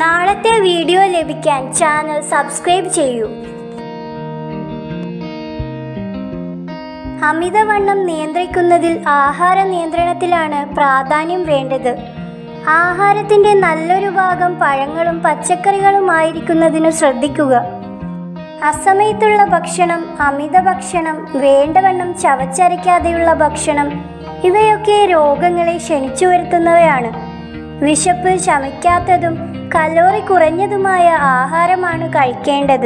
നാളത്തെ വീഡിയോ ലഭിക്കാൻ channel subscribe ചെയ്യൂ അമിതവണ്ണം നിയന്ത്രിക്കുന്നതിൽ ആഹാര നിയന്ത്രണത്തിലാണ് പ്രാധാന്യം വേണ്ടത് ആഹാരത്തിന്റെ നല്ലൊരു ഭാഗം പഴങ്ങളും പച്ചക്കറികളുമായിരിക്കുന്നതിനു ശ്രദ്ധിക്കുക അസമയത്തുള്ള ഭക്ഷണം അമിത ഭക്ഷണം വേണ്ടവണ്ണം ചവച്ചരയ്ക്കാതെയുള്ള ഭക്ഷണം ഇവയൊക്കെ രോഗങ്ങളെ ക്ഷണിച്ചു വരുത്തുന്നവയാണ് വിശപ്പ് ശമിക്കാത്തതും കലോറി കുറഞ്ഞതുമായ ആഹാരമാണ് കഴിക്കേണ്ടത്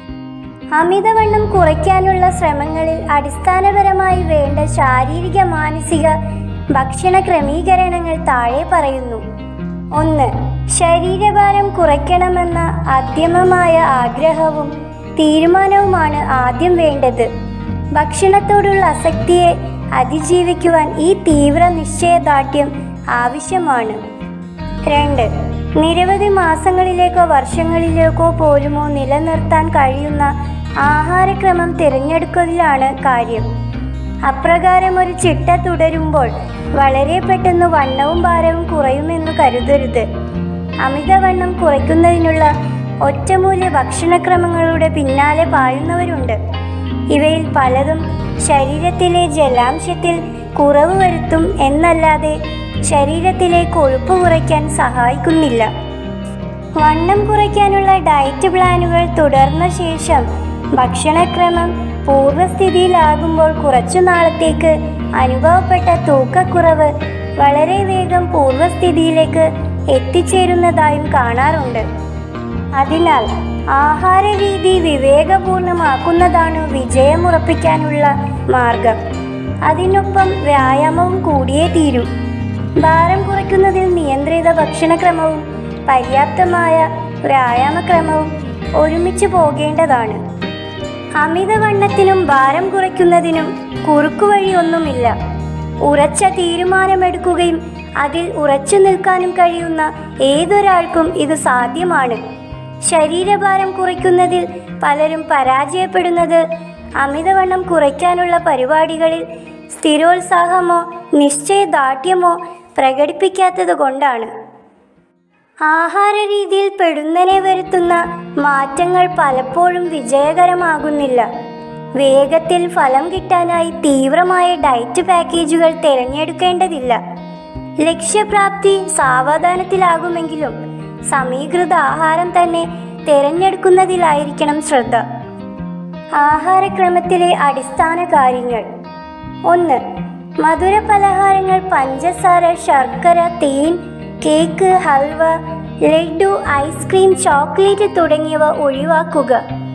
അമിതവണ്ണം കുറയ്ക്കാനുള്ള ശ്രമങ്ങളിൽ അടിസ്ഥാനപരമായി വേണ്ട ശാരീരിക മാനസിക ഭക്ഷണ ക്രമീകരണങ്ങൾ താഴെ പറയുന്നു ഒന്ന് ശരീരഭാരം കുറയ്ക്കണമെന്ന അദ്യമമായ ആഗ്രഹവും തീരുമാനവുമാണ് ആദ്യം വേണ്ടത് ഭക്ഷണത്തോടുള്ള അസക്തിയെ അതിജീവിക്കുവാൻ ഈ തീവ്ര നിശ്ചയദാർഢ്യം ആവശ്യമാണ് രണ്ട് നിരവധി മാസങ്ങളിലേക്കോ വർഷങ്ങളിലേക്കോ പോലുമോ നിലനിർത്താൻ കഴിയുന്ന ആഹാരക്രമം തിരഞ്ഞെടുക്കലിലാണ് കാര്യം അപ്രകാരം ഒരു ചിട്ട തുടരുമ്പോൾ വളരെ പെട്ടെന്ന് വണ്ണവും ഭാരവും കുറയുമെന്ന് കരുതരുത് അമിതവണ്ണം കുറയ്ക്കുന്നതിനുള്ള ഒറ്റമൂല്യ ഭക്ഷണക്രമങ്ങളുടെ പിന്നാലെ പായുന്നവരുണ്ട് ഇവയിൽ പലതും ശരീരത്തിലെ ജലാംശത്തിൽ കുറവ് വരുത്തും എന്നല്ലാതെ ശരീരത്തിലെ കൊഴുപ്പ് കുറയ്ക്കാൻ സഹായിക്കുന്നില്ല വണ്ണം കുറയ്ക്കാനുള്ള ഡയറ്റ് പ്ലാനുകൾ തുടർന്ന ശേഷം ഭക്ഷണക്രമം പൂർവ്വസ്ഥിതിയിലാകുമ്പോൾ കുറച്ചു നാളത്തേക്ക് അനുഭവപ്പെട്ട തൂക്കക്കുറവ് വളരെ വേഗം പൂർവ്വസ്ഥിതിയിലേക്ക് എത്തിച്ചേരുന്നതായും കാണാറുണ്ട് അതിനാൽ ആഹാര രീതി വിവേകപൂർണമാക്കുന്നതാണ് വിജയമുറപ്പിക്കാനുള്ള മാർഗം അതിനൊപ്പം വ്യായാമവും കൂടിയേ തീരൂ ഭാരം കുറയ്ക്കുന്നതിൽ നിയന്ത്രിത ഭക്ഷണക്രമവും പര്യാപ്തമായ വ്യായാമക്രമവും ഒരുമിച്ച് പോകേണ്ടതാണ് അമിതവണ്ണത്തിനും ഭാരം കുറയ്ക്കുന്നതിനും കുറുക്കുവഴിയൊന്നുമില്ല ഉറച്ച തീരുമാനമെടുക്കുകയും അതിൽ ഉറച്ചു നിൽക്കാനും കഴിയുന്ന ഏതൊരാൾക്കും ഇത് സാധ്യമാണ് ശരീരഭാരം കുറയ്ക്കുന്നതിൽ പലരും പരാജയപ്പെടുന്നത് അമിതവണ്ണം കുറയ്ക്കാനുള്ള പരിപാടികളിൽ സ്ഥിരോത്സാഹമോ നിശ്ചയദാർഢ്യമോ പ്രകടിപ്പിക്കാത്തത് കൊണ്ടാണ് ആഹാര രീതിയിൽ പെടുന്നനെ വരുത്തുന്ന മാറ്റങ്ങൾ പലപ്പോഴും വിജയകരമാകുന്നില്ല വേഗത്തിൽ ഫലം കിട്ടാനായി തീവ്രമായ ഡയറ്റ് പാക്കേജുകൾ തിരഞ്ഞെടുക്കേണ്ടതില്ല ലക്ഷ്യപ്രാപ്തി സാവധാനത്തിലാകുമെങ്കിലും സമീകൃത ആഹാരം തന്നെ തിരഞ്ഞെടുക്കുന്നതിലായിരിക്കണം ശ്രദ്ധ ആഹാരക്രമത്തിലെ അടിസ്ഥാന കാര്യങ്ങൾ ഒന്ന് മധുര പലഹാരങ്ങൾ പഞ്ചസാര ശർക്കര തേൻ cake halwa laddu ice cream chocolate തുടങ്ങിയവ ഒഴിവാക്കുക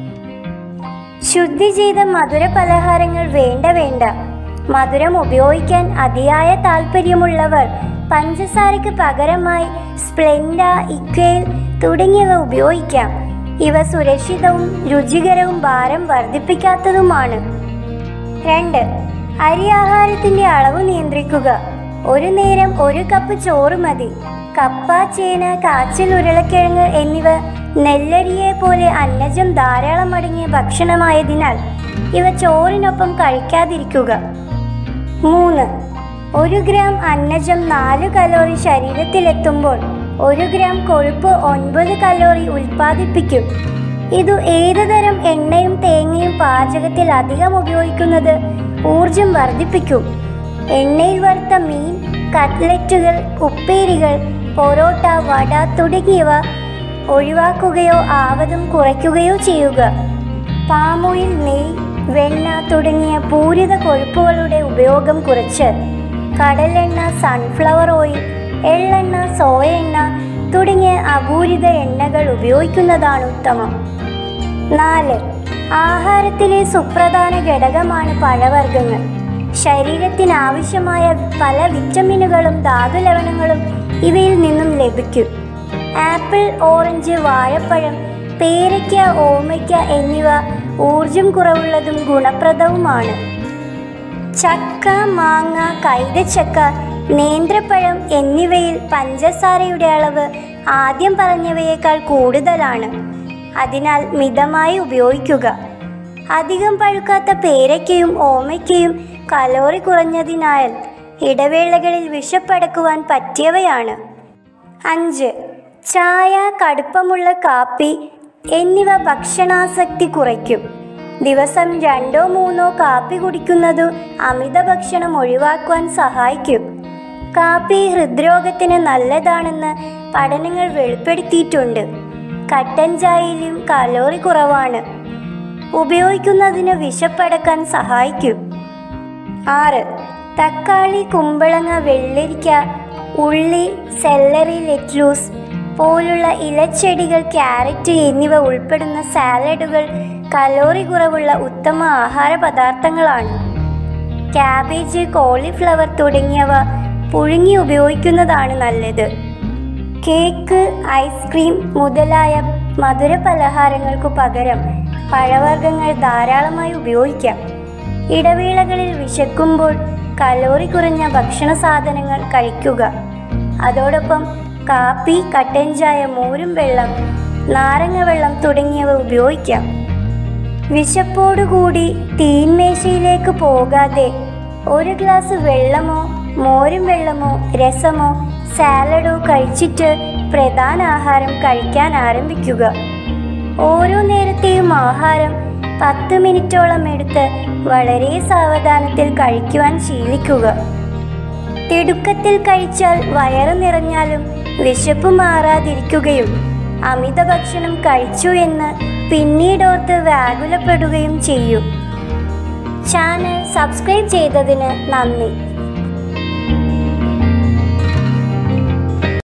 ശുദ്ധി ചെയ്ത മധുര പലഹാരങ്ങൾ വേണ്ട വേണ്ട മധുരം ഉപയോഗിക്കാൻ അതിയായ താല്പര്യമുള്ളവർ പഞ്ചസാരയ്ക്ക് പകരമായി സ്പ്ലെൻഡ ഇക്വേൽ തുടങ്ങിയവ ഉപയോഗിക്കാം ഇവ സുരക്ഷിതവും രുചികരവും ഭാരം വർദ്ധിപ്പിക്കാത്തതുമാണ് രണ്ട് അരി ആഹാരത്തിന്റെ അളവ് നിയന്ത്രിക്കുക ഒരു നേരം ഒരു കപ്പ് ചോറ് മതി കപ്പ ചേന കാച്ചിൽ ഉരുളക്കിഴങ്ങ് എന്നിവ നെല്ലരിയെ പോലെ അന്നജം ധാരാളം അടങ്ങിയ ഭക്ഷണമായതിനാൽ ഇവ ചോറിനൊപ്പം കഴിക്കാതിരിക്കുക മൂന്ന് ഒരു ഗ്രാം അന്നജം നാല് കലോറി ശരീരത്തിലെത്തുമ്പോൾ ഒരു ഗ്രാം കൊഴുപ്പ് ഒൻപത് കലോറി ഉൽപ്പാദിപ്പിക്കും ഇത് ഏത് തരം എണ്ണയും തേങ്ങയും പാചകത്തിൽ അധികം ഉപയോഗിക്കുന്നത് ഊർജം വർദ്ധിപ്പിക്കും എണ്ണയിൽ വറുത്ത മീൻ കട്ട്ലറ്റുകൾ ഉപ്പേരികൾ പൊറോട്ട വട തുടങ്ങിയവ ഒഴിവാക്കുകയോ ആവതും കുറയ്ക്കുകയോ ചെയ്യുക പാമോയിൽ നെയ് വെണ്ണ തുടങ്ങിയ പൂരിത കൊഴുപ്പുകളുടെ ഉപയോഗം കുറച്ച് കടലെണ്ണ സൺഫ്ലവർ ഓയിൽ എള്ളെണ്ണ സോയ എണ്ണ തുടങ്ങിയ അപൂരിത എണ്ണകൾ ഉപയോഗിക്കുന്നതാണ് ഉത്തമം നാല് ആഹാരത്തിലെ സുപ്രധാന ഘടകമാണ് പഴവർഗ്ഗങ്ങൾ ശരീരത്തിന് ആവശ്യമായ പല വിറ്റമിനുകളും ധാതുലവണങ്ങളും ഇവയിൽ നിന്നും ലഭിക്കും ആപ്പിൾ ഓറഞ്ച് വാഴപ്പഴം പേരയ്ക്ക ഓമയ്ക്ക എന്നിവ ഊർജം കുറവുള്ളതും ഗുണപ്രദവുമാണ് ചക്ക മാങ്ങ കൈതച്ചക്ക നേന്ത്രപ്പഴം എന്നിവയിൽ പഞ്ചസാരയുടെ അളവ് ആദ്യം പറഞ്ഞവയേക്കാൾ കൂടുതലാണ് അതിനാൽ മിതമായി ഉപയോഗിക്കുക അധികം പഴുക്കാത്ത പേരയ്ക്കയും ഓമയ്ക്കയും കലോറി കുറഞ്ഞതിനാൽ ഇടവേളകളിൽ വിശപ്പടക്കുവാൻ പറ്റിയവയാണ് അഞ്ച് ചായ കടുപ്പമുള്ള കാപ്പി എന്നിവ ഭക്ഷണാസക്തി കുറയ്ക്കും ദിവസം രണ്ടോ മൂന്നോ കാപ്പി കുടിക്കുന്നത് അമിത ഭക്ഷണം ഒഴിവാക്കുവാൻ സഹായിക്കും കാപ്പി ഹൃദ്രോഗത്തിന് നല്ലതാണെന്ന് പഠനങ്ങൾ വെളിപ്പെടുത്തിയിട്ടുണ്ട് കട്ടൻ ചായയിലും കലോറി കുറവാണ് ഉപയോഗിക്കുന്നതിന് വിശപ്പടക്കാൻ സഹായിക്കും ആറ് തക്കാളി കുമ്പളങ്ങ വെള്ളരിക്ക ഉള്ളി സെല്ലറി ലെറ്റ്ലൂസ് പോലുള്ള ഇലച്ചെടികൾ ക്യാരറ്റ് എന്നിവ ഉൾപ്പെടുന്ന സാലഡുകൾ കലോറി കുറവുള്ള ഉത്തമ ആഹാര പദാർത്ഥങ്ങളാണ് ക്യാബേജ് കോളിഫ്ലവർ തുടങ്ങിയവ പുഴുങ്ങി ഉപയോഗിക്കുന്നതാണ് നല്ലത് കേക്ക് ഐസ്ക്രീം മുതലായ മധുര പലഹാരങ്ങൾക്കു പകരം പഴവർഗ്ഗങ്ങൾ ധാരാളമായി ഉപയോഗിക്കാം ഇടവേളകളിൽ വിശക്കുമ്പോൾ കലോറി കുറഞ്ഞ ഭക്ഷണ സാധനങ്ങൾ കഴിക്കുക അതോടൊപ്പം കാപ്പി കട്ടൻ ചായ മോരും വെള്ളം നാരങ്ങ വെള്ളം തുടങ്ങിയവ ഉപയോഗിക്കാം വിശപ്പോടുകൂടി തീന്മേശയിലേക്ക് പോകാതെ ഒരു ഗ്ലാസ് വെള്ളമോ മോരും വെള്ളമോ രസമോ സാലഡോ കഴിച്ചിട്ട് പ്രധാന ആഹാരം കഴിക്കാൻ ആരംഭിക്കുക ഓരോ നേരത്തെയും ആഹാരം പത്ത് മിനിറ്റോളം എടുത്ത് വളരെ സാവധാനത്തിൽ കഴിക്കുവാൻ ശീലിക്കുക തിടുക്കത്തിൽ കഴിച്ചാൽ വയറ് നിറഞ്ഞാലും വിശപ്പ് മാറാതിരിക്കുകയും അമിത ഭക്ഷണം കഴിച്ചു എന്ന് പിന്നീടോർത്ത് വ്യാകുലപ്പെടുകയും ചെയ്യും ചാനൽ സബ്സ്ക്രൈബ് ചെയ്തതിന് നന്ദി